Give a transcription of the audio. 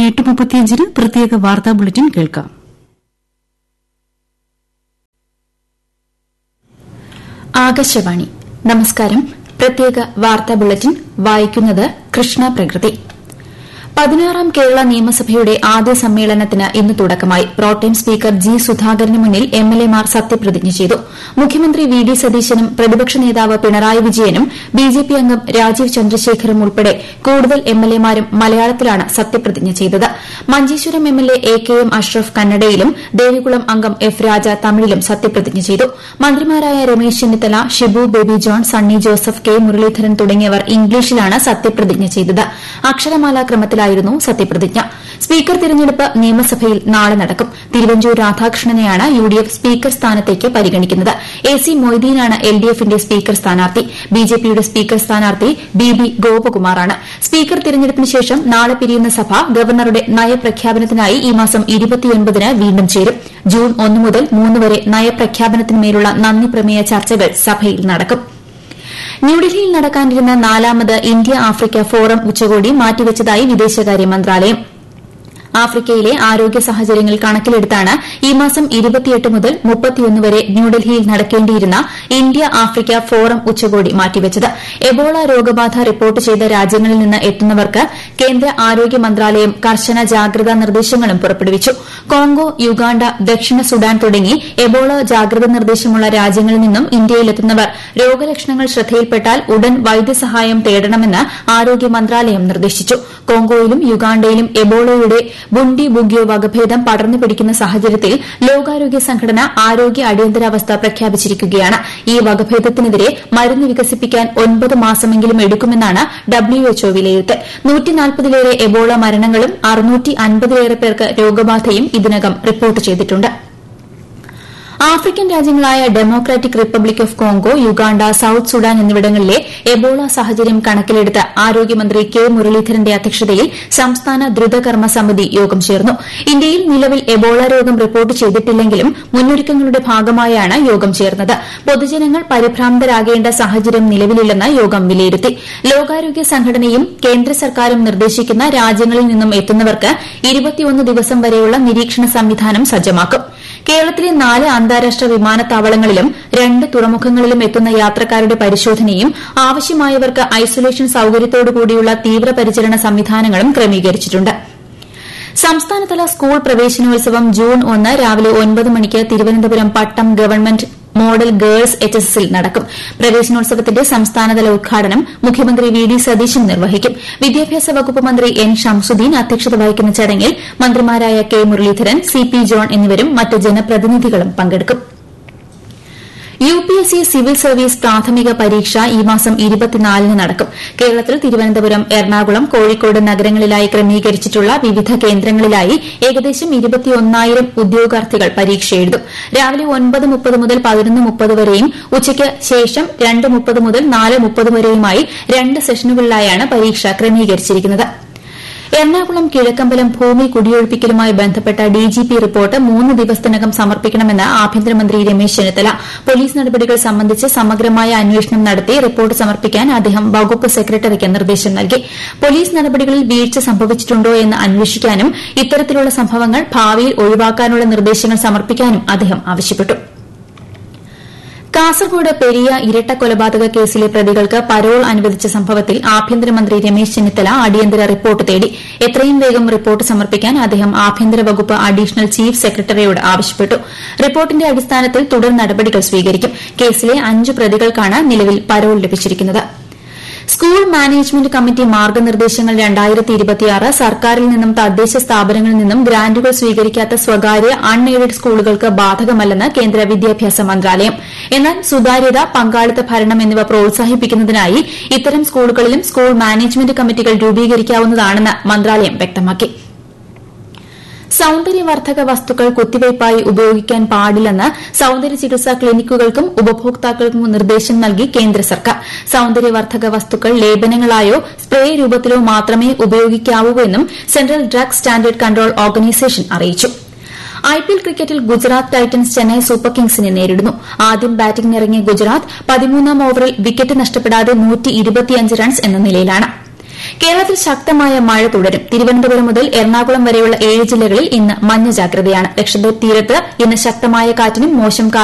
എട്ട് മുപ്പത്തിയഞ്ചിന് പ്രത്യേക വാർത്താ ബുള്ളറ്റിൻ കേൾക്കാം ആകാശവാണി നമസ്കാരം പ്രത്യേക വാർത്താ ബുള്ളറ്റിൻ വായിക്കുന്നത് കൃഷ്ണ പ്രകൃതി പതിനാറാം കേരള നിയമസഭയുടെ ആദ്യ സമ്മേളനത്തിന് ഇന്ന് തുടക്കമായി പ്രോട്ടേം സ്പീക്കർ ജി സുധാകരന് മുന്നിൽ എംഎൽഎമാർ സത്യപ്രതിജ്ഞ ചെയ്തു മുഖ്യമന്ത്രി വി ഡി സതീശനും പ്രതിപക്ഷ നേതാവ് പിണറായി വിജയനും ബിജെപി അംഗം രാജീവ് ചന്ദ്രശേഖറും ഉൾപ്പെടെ കൂടുതൽ എംഎൽഎമാരും മലയാളത്തിലാണ് സത്യപ്രതിജ്ഞ ചെയ്തത് Manjeshwaram MLA A K M Ashraf കന്നഡയിലും ദേവികുളം അംഗം എഫ് രാജ തമിഴിലും സത്യപ്രതിജ്ഞ ചെയ്തു മന്ത്രിമാരായ Ramesh Chennithala Shibu Baby John Sunny Joseph K Muraleedharan തുടങ്ങിയവർ ഇംഗ്ലീഷിലാണ് സത്യപ്രതിജ്ഞ ചെയ്തത് അക്ഷരമാല ക്രമത്തിലായിരുന്നു സത്യപ്രതിജ്ഞ സ്പീക്കർ തിരഞ്ഞെടുപ്പ് നിയമസഭയിൽ നാളെ നടക്കും തിരുവഞ്ചൂർ രാധാകൃഷ്ണനെയാണ് യുഡിഎഫ് സ്പീക്കർ സ്ഥാനത്തേക്ക് പരിഗണിക്കുന്നത് എ സി മൊയ്തീനാണ് എൽഡിഎഫിന്റെ സ്പീക്കർ സ്ഥാനാർത്ഥി ബിജെപിയുടെ സ്പീക്കർ സ്ഥാനാർത്ഥി ബി ബി ഗോപകുമാറാണ് സ്പീക്കർ തിരഞ്ഞെടുപ്പിന് ശേഷം നാളെ പിരിയുന്ന സഭ ഗവർണറുടെ നയപ്രഖ്യാപനത്തിനായി ഈ മാസം ന് വീണ്ടും ചേരും ജൂൺ ഒന്ന് മുതൽ മൂന്ന് വരെ നയപ്രഖ്യാപനത്തിന്മേലുള്ള നന്ദി പ്രമേയ ചർച്ചകൾ സഭയിൽ നടക്കും ന്യൂഡൽഹിയിൽ നടക്കാനിരുന്ന നാലാമത് ഇന്ത്യ ആഫ്രിക്ക ഫോറം ഉച്ചകോടി മാറ്റിവച്ചതായി വിദേശകാര്യ മന്ത്രാലയം ആഫ്രിക്കയിലെ ആരോഗ്യ സാഹചര്യങ്ങൾ കണക്കിലെടുത്താണ് ഈ മാസം മുതൽ വരെ ന്യൂഡൽഹിയിൽ നടക്കേണ്ടിയിരുന്ന ഇന്ത്യ ആഫ്രിക്ക ഫോറം ഉച്ചകോടി മാറ്റിവച്ചത് എബോള രോഗബാധ റിപ്പോർട്ട് ചെയ്ത രാജ്യങ്ങളിൽ നിന്ന് എത്തുന്നവർക്ക് കേന്ദ്ര ആരോഗ്യ മന്ത്രാലയം കർശന ജാഗ്രതാ നിർദ്ദേശങ്ങളും പുറപ്പെടുവിച്ചു കോങ്കോ യുഗാണ്ട ദക്ഷിണ സുഡാൻ തുടങ്ങി എബോള ജാഗ്രതാ നിർദ്ദേശമുള്ള രാജ്യങ്ങളിൽ നിന്നും ഇന്ത്യയിലെത്തുന്നവർ രോഗലക്ഷണങ്ങൾ ശ്രദ്ധയിൽപ്പെട്ടാൽ ഉടൻ വൈദ്യസഹായം തേടണമെന്ന് ആരോഗ്യ മന്ത്രാലയം നിർദ്ദേശിച്ചു കോങ്കോയിലും യുഗാണ്ടയിലും എബോളയുടെ ബുണ്ടി ബുഗിയോ വകഭേദം പടർന്നു പിടിക്കുന്ന സാഹചര്യത്തിൽ ലോകാരോഗ്യ സംഘടന ആരോഗ്യ അടിയന്തരാവസ്ഥ പ്രഖ്യാപിച്ചിരിക്കുകയാണ് ഈ വകഭേദത്തിനെതിരെ മരുന്ന് വികസിപ്പിക്കാൻ ഒൻപത് മാസമെങ്കിലും എടുക്കുമെന്നാണ് ഡബ്ല്യുഎച്ച്ഒ വിലയിരുത്തൽ നൂറ്റിനാൽപ്പതിലേറെ എബോള മരണങ്ങളും അറുന്നൂറ്റി അൻപതിലേറെ പേർക്ക് രോഗബാധയും ഇതിനകം റിപ്പോർട്ട് ചെയ്തിട്ടുണ്ട് ആഫ്രിക്കൻ രാജ്യങ്ങളായ Democratic Republic of Congo Uganda South Sudan എന്നിവിടങ്ങളിലെ എബോള സാഹചര്യം കണക്കിലെടുത്ത് ആരോഗ്യമന്ത്രി കെ മുരളീധരന്റെ അധ്യക്ഷതയിൽ സംസ്ഥാന ദ്രുതകർമ്മ സമിതി യോഗം ചേർന്നു ഇന്ത്യയിൽ നിലവിൽ എബോള രോഗം റിപ്പോർട്ട് ചെയ്തിട്ടില്ലെങ്കിലും മുന്നൊരുക്കങ്ങളുടെ ഭാഗമായാണ് യോഗം ചേർന്നത് പൊതുജനങ്ങൾ പരിഭ്രാന്തരാകേണ്ട സാഹചര്യം നിലവിലില്ലെന്ന് യോഗം വിലയിരുത്തി ലോകാരോഗ്യ സംഘടനയും കേന്ദ്ര സർക്കാരും നിർദ്ദേശിക്കുന്ന രാജ്യങ്ങളിൽ നിന്നും എത്തുന്നവർക്ക് ഇരുപത്തിയൊന്ന് ദിവസം വരെയുള്ള നിരീക്ഷണ സംവിധാനം സജ്ജമാക്കും കേരളത്തിലെ നാല് അന്താരാഷ്ട്ര വിമാനത്താവളങ്ങളിലും രണ്ട് തുറമുഖങ്ങളിലും എത്തുന്ന യാത്രക്കാരുടെ പരിശോധനയും ആവശ്യമായവർക്ക് ഐസൊലേഷൻ സൌകര്യത്തോടുകൂടിയുള്ള തീവ്രപരിചരണ സംവിധാനങ്ങളും ക്രമീകരിച്ചിട്ടുണ്ട് സംസ്ഥാനതല സ്കൂൾ പ്രവേശനോത്സവം ജൂൺ ഒന്ന് രാവിലെ ഒൻപത് മണിക്ക് Thiruvananthapuram Pattom government model girls H S എസിൽ നടക്കും പ്രവേശനോത്സവത്തിന്റെ സംസ്ഥാനതല ഉദ്ഘാടനം മുഖ്യമന്ത്രി വി ഡി സതീശൻ നിർവഹിക്കും വിദ്യാഭ്യാസ വകുപ്പ് മന്ത്രി എൻ ഷംസുദ്ദീൻ അധ്യക്ഷത വഹിക്കുന്ന ചടങ്ങിൽ മന്ത്രിമാരായ K Muraleedharan C P John എന്നിവരും മറ്റ് ജനപ്രതിനിധികളും പങ്കെടുക്കും U P S C civil service പ്രാഥമിക പരീക്ഷ ഈ മാസം ഇരുപത്തിനാലിന് നടക്കും കേരളത്തിൽ തിരുവനന്തപുരം എറണാകുളം കോഴിക്കോട് നഗരങ്ങളിലായി ക്രമീകരിച്ചിട്ടുള്ള വിവിധ കേന്ദ്രങ്ങളിലായി ഏകദേശം ഇരുപത്തിയൊന്നായിരം ഉദ്യോഗാർത്ഥികൾ പരീക്ഷ എഴുതും രാവിലെ ഒൻപത് മുപ്പത് മുതൽ പതിനൊന്ന് മുപ്പത് വരെയും ഉച്ചയ്ക്ക് ശേഷം രണ്ട് മുപ്പത് മുതൽ നാല് മുപ്പത് വരെയുമായി രണ്ട് സെഷനുകളിലായാണ് പരീക്ഷ ക്രമീകരിച്ചിരിക്കുന്നത് എറണാകുളം കിഴക്കമ്പലം ഭൂമി കുടിയൊഴിപ്പിക്കലുമായി ബന്ധപ്പെട്ട ഡിജിപി റിപ്പോർട്ട് മൂന്ന് ദിവസത്തിനകം സമർപ്പിക്കണമെന്ന് ആഭ്യന്തരമന്ത്രി രമേശ് ചെന്നിത്തല പോലീസ് നടപടികൾ സംബന്ധിച്ച് സമഗ്രമായ അന്വേഷണം നടത്തി റിപ്പോർട്ട് സമർപ്പിക്കാൻ അദ്ദേഹം വകുപ്പ് സെക്രട്ടറിക്ക് നിർദ്ദേശം നൽകി പോലീസ് നടപടികളിൽ വീഴ്ച സംഭവിച്ചിട്ടുണ്ടോ എന്ന് അന്വേഷിക്കാനും ഇത്തരത്തിലുള്ള സംഭവങ്ങൾ ഭാവിയിൽ ഒഴിവാക്കാനുള്ള നിർദ്ദേശങ്ങൾ സമർപ്പിക്കാനും അദ്ദേഹം ആവശ്യപ്പെട്ടു കാസർകോട് പെരിയ ഇരട്ട കൊലപാതക കേസിലെ പ്രതികൾക്ക് പരോൾ അനുവദിച്ച സംഭവത്തിൽ ആഭ്യന്തരമന്ത്രി രമേശ് ചെന്നിത്തല അടിയന്തര റിപ്പോർട്ട് തേടി എത്രയും വേഗം റിപ്പോർട്ട് സമർപ്പിക്കാൻ അദ്ദേഹം ആഭ്യന്തര വകുപ്പ് അഡീഷണൽ ചീഫ് സെക്രട്ടറിയോട് ആവശ്യപ്പെട്ടു റിപ്പോർട്ടിന്റെ അടിസ്ഥാനത്തിൽ തുടർ നടപടികൾ സ്വീകരിക്കും കേസിലെ അഞ്ച് പ്രതികൾക്കാണ് നിലവിൽ പരോൾ ലഭിച്ചിരിക്കുന്നത് സ്കൂൾ മാനേജ്മെന്റ് കമ്മിറ്റി മാർഗ്ഗനിർദ്ദേശങ്ങൾ സർക്കാരിൽ നിന്നും തദ്ദേശ സ്ഥാപനങ്ങളിൽ നിന്നും ഗ്രാന്റുകൾ സ്വീകരിക്കാത്ത സ്വകാര്യ അൺ എയ്ഡഡ് സ്കൂളുകൾക്ക് ബാധകമല്ലെന്ന് കേന്ദ്ര വിദ്യാഭ്യാസ മന്ത്രാലയം എന്നാൽ സുതാര്യത പങ്കാളിത്ത ഭരണം എന്നിവ പ്രോത്സാഹിപ്പിക്കുന്നതിനായി ഇത്തരം സ്കൂളുകളിലും സ്കൂൾ മാനേജ്മെന്റ് കമ്മിറ്റികൾ രൂപീകരിക്കാവുന്നതാണെന്ന് മന്ത്രാലയം വ്യക്തമാക്കി സൌന്ദര്യവർദ്ധക വസ്തുക്കൾ കുത്തിവയ്പായി ഉപയോഗിക്കാൻ പാടില്ലെന്ന് സൌന്ദര്യ ചികിത്സാ ക്ലിനിക്കുകൾക്കും ഉപഭോക്താക്കൾക്കും നിർദ്ദേശം നൽകി കേന്ദ്ര സർക്കാർ സൌന്ദര്യവർദ്ധക വസ്തുക്കൾ ലേപനങ്ങളായോ സ്പ്രേ രൂപത്തിലോ മാത്രമേ ഉപയോഗിക്കാവൂവെന്നും central drug standard control organisation അറിയിച്ചു ഐപിഎൽ ക്രിക്കറ്റിൽ ഗുജറാത്ത് ടൈറ്റൻസ് ചെന്നൈ സൂപ്പർ കിങ്സിനെ നേരിടുന്നു ആദ്യം ബാറ്റിംഗിനിറങ്ങിയ ഗുജറാത്ത് പതിമൂന്നാം ഓവറിൽ വിക്കറ്റ് നഷ്ടപ്പെടാതെ റൺസ് എന്ന നിലയിലാണ് കേരളത്തിൽ ശക്തമായ മഴ തുടരും തിരുവനന്തപുരം മുതൽ എറണാകുളം വരെയുള്ള ഏഴ് ജില്ലകളിൽ ഇന്ന് മഞ്ഞ ജാഗ്രതയാണ് ലക്ഷദ്വീപ് തീരത്ത് ഇന്ന് ശക്തമായ കാറ്റിനും മോശം